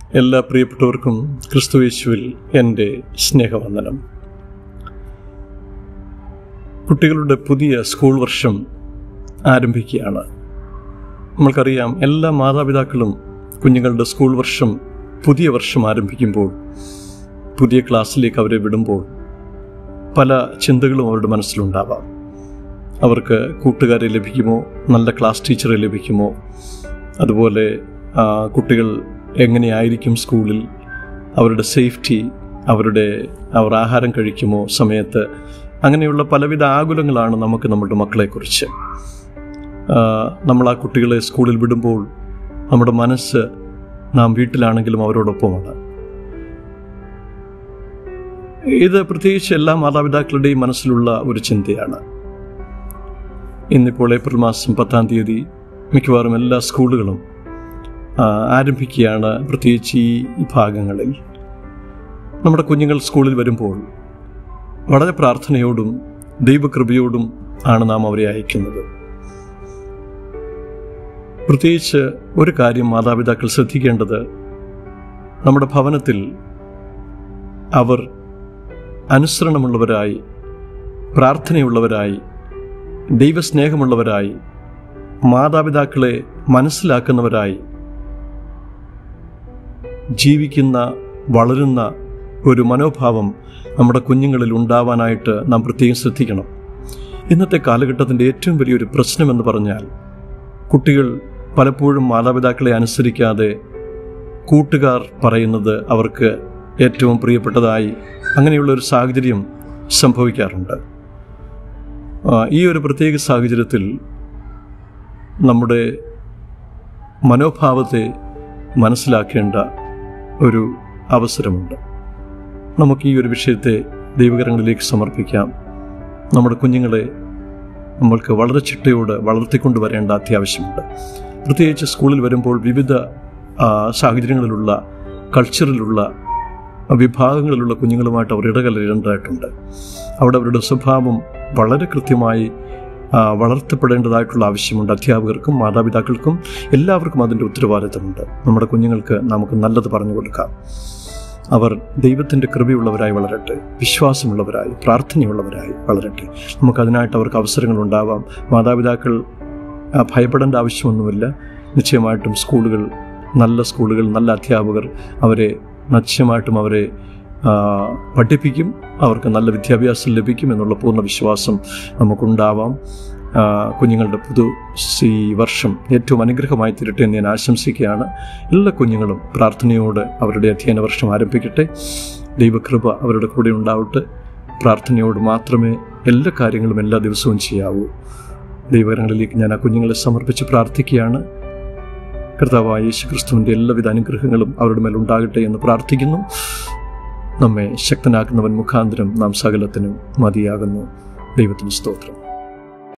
എല്ലാ പ്രിയപ്പെട്ടവർക്കും ക്രിസ്തുയേശുവിൽ എൻ്റെ സ്നേഹവന്ദനം കുട്ടികളുടെ പുതിയ സ്കൂൾ വർഷം ആരംഭിക്കുകയാണ് നമ്മൾക്കറിയാം എല്ലാ മാതാപിതാക്കളും കുഞ്ഞുങ്ങളുടെ സ്കൂൾ വർഷം പുതിയ വർഷം ആരംഭിക്കുമ്പോൾ പുതിയ ക്ലാസ്സിലേക്ക് അവരെ വിടുമ്പോൾ പല ചിന്തകളും അവരുടെ മനസ്സിലുണ്ടാവാം അവർക്ക് കൂട്ടുകാരെ ലഭിക്കുമോ നല്ല ക്ലാസ് ടീച്ചറെ ലഭിക്കുമോ അതുപോലെ ആ, കുട്ടികൾ എങ്ങനെയായിരിക്കും സ്കൂളിൽ അവരുടെ സേഫ്റ്റി അവരുടെ അവർ ആഹാരം കഴിക്കുമോ സമയത്ത് അങ്ങനെയുള്ള പലവിധ ആകുലങ്ങളാണ് നമുക്ക് നമ്മുടെ മക്കളെക്കുറിച്ച് ആ, നമ്മൾ ആ കുട്ടികളെ സ്കൂളിൽ വിടുമ്പോൾ നമ്മുടെ മനസ്സ് നാം വീട്ടിലാണെങ്കിലും അവരോടൊപ്പമാണ് ഇത് പ്രത്യേകിച്ച് എല്ലാ മാതാപിതാക്കളുടെയും മനസ്സിലുള്ള ഒരു ചിന്തയാണ് ഇന്നിപ്പോൾ ഏപ്രിൽ മാസം പത്താം തീയതി മിക്കവാറും എല്ലാ സ്കൂളുകളും ആ, ആരംഭിക്കുകയാണ് പ്രത്യേകിച്ച് ഈ ഭാഗങ്ങളിൽ നമ്മുടെ കുഞ്ഞുങ്ങൾ സ്കൂളിൽ വരുമ്പോൾ വളരെ പ്രാർത്ഥനയോടും ദൈവകൃപയോടും ആണ് നാം അവരെ അയക്കുന്നത് പ്രത്യേകിച്ച് ഒരു കാര്യം മാതാപിതാക്കൾ ശ്രദ്ധിക്കേണ്ടത് നമ്മുടെ ഭവനത്തിൽ അവർ അനുസരണമുള്ളവരായി പ്രാർത്ഥനയുള്ളവരായി ദൈവസ്നേഹമുള്ളവരായി മാതാപിതാക്കളെ മനസ്സിലാക്കുന്നവരായി ജീവിക്കുന്ന വളരുന്ന ഒരു മനോഭാവം നമ്മുടെ കുഞ്ഞുങ്ങളിൽ ഉണ്ടാവാനായിട്ട് നാം പ്രത്യേകം ശ്രദ്ധിക്കണം ഇന്നത്തെ കാലഘട്ടത്തിൻ്റെ ഏറ്റവും വലിയൊരു പ്രശ്നമെന്ന് പറഞ്ഞാൽ കുട്ടികൾ പലപ്പോഴും മാതാപിതാക്കളെ അനുസരിക്കാതെ കൂട്ടുകാർ പറയുന്നത് അവർക്ക് ഏറ്റവും പ്രിയപ്പെട്ടതായി അങ്ങനെയുള്ള ഒരു സാഹചര്യം സംഭവിക്കാറുണ്ട് ആ, ഈ ഒരു പ്രത്യേക സാഹചര്യത്തിൽ നമ്മുടെ മനോഭാവത്തെ മനസ്സിലാക്കേണ്ട ഒരു അവസരമുണ്ട് നമുക്ക് ഈ ഒരു വിഷയത്തെ ദൈവകരങ്ങളിലേക്ക് സമർപ്പിക്കാം നമ്മുടെ കുഞ്ഞുങ്ങളെ നമ്മൾക്ക് വളരെ ചിട്ടയോടെ വളർത്തിക്കൊണ്ടുവരേണ്ട അത്യാവശ്യമുണ്ട് പ്രത്യേകിച്ച് സ്കൂളിൽ വരുമ്പോൾ വിവിധ ആ, സാഹചര്യങ്ങളിലുള്ള കൾച്ചറിലുള്ള വിഭാഗങ്ങളിലുള്ള കുഞ്ഞുങ്ങളുമായിട്ട് അവർ ഇടകലരേണ്ടതായിട്ടുണ്ട് അവിടെ അവരുടെ സ്വഭാവം വളരെ കൃത്യമായി ആ, വളർത്തപ്പെടേണ്ടതായിട്ടുള്ള ആവശ്യമുണ്ട് അധ്യാപകർക്കും മാതാപിതാക്കൾക്കും എല്ലാവർക്കും അതിൻ്റെ ഉത്തരവാദിത്തമുണ്ട് നമ്മുടെ കുഞ്ഞുങ്ങൾക്ക് നമുക്ക് നല്ലത് പറഞ്ഞു കൊടുക്കാം അവർ ദൈവത്തിൻ്റെ കൃപയുള്ളവരായി വളരട്ടെ വിശ്വാസമുള്ളവരായി പ്രാർത്ഥനയുള്ളവരായി വളരട്ടെ നമുക്കതിനായിട്ട് അവർക്ക് അവസരങ്ങൾ ഉണ്ടാവാം മാതാപിതാക്കൾ ആ, ഭയപ്പെടേണ്ട ആവശ്യമൊന്നുമില്ല നിശ്ചയമായിട്ടും സ്കൂളുകൾ നല്ല സ്കൂളുകൾ നല്ല അധ്യാപകർ അവരെ നിശ്ചയമായിട്ടും അവരെ ആ, പഠിപ്പിക്കും അവർക്ക് നല്ല വിദ്യാഭ്യാസം ലഭിക്കും എന്നുള്ള പൂർണ്ണ വിശ്വാസം നമുക്കുണ്ടാവാം ആ, കുഞ്ഞുങ്ങളുടെ പുതു ഈ വർഷം ഏറ്റവും അനുഗ്രഹമായി തീരട്ടെ എന്ന് ഞാൻ ആശംസിക്കുകയാണ് എല്ലാ കുഞ്ഞുങ്ങളും പ്രാർത്ഥനയോടെ അവരുടെ അധ്യയന വർഷം ആരംഭിക്കട്ടെ ദൈവകൃപ അവരുടെ കൂടെ ഉണ്ടാവട്ടെ പ്രാർത്ഥനയോട് മാത്രമേ എല്ലാ കാര്യങ്ങളും എല്ലാ ദിവസവും ചെയ്യാവൂ ദൈവകരങ്ങളിലേക്ക് ഞാൻ ആ കുഞ്ഞുങ്ങളെ സമർപ്പിച്ച് പ്രാർത്ഥിക്കുകയാണ് കർത്താവായ യേശു ക്രിസ്തുവിൻ്റെ എല്ലാവിധ അനുഗ്രഹങ്ങളും അവരുടെ മേൽ ഉണ്ടാകട്ടെ എന്ന് പ്രാർത്ഥിക്കുന്നു നമ്മെ ശക്തനാക്കുന്നവൻ മുഖാന്തരം നാം സകലത്തിനും മതിയാകുന്നു ദൈവത്തിന് സ്തോത്രം